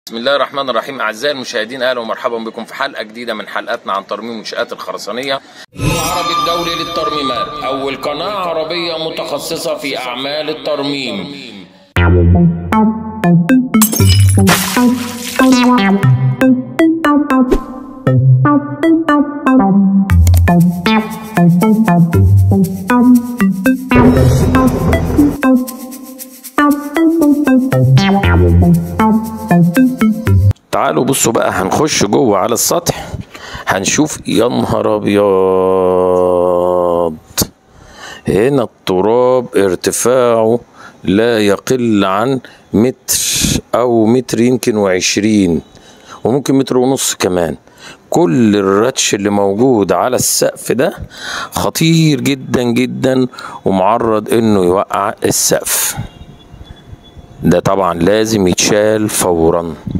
بسم الله الرحمن الرحيم اعزائي المشاهدين اهلا ومرحبا بكم في حلقه جديده من حلقاتنا عن ترميم المنشات الخرسانيه العربي الدولي للترميمات اول قناه عربيه متخصصه في اعمال الترميم تعالوا بصوا بقى هنخش جوه على السطح هنشوف يا نهار ابيض هنا التراب ارتفاعه لا يقل عن متر او متر يمكن وعشرين وممكن متر ونص كمان كل الرتش اللي موجود على السقف ده خطير جدا جدا ومعرض انه يوقع السقف ده طبعا لازم يتشال فورا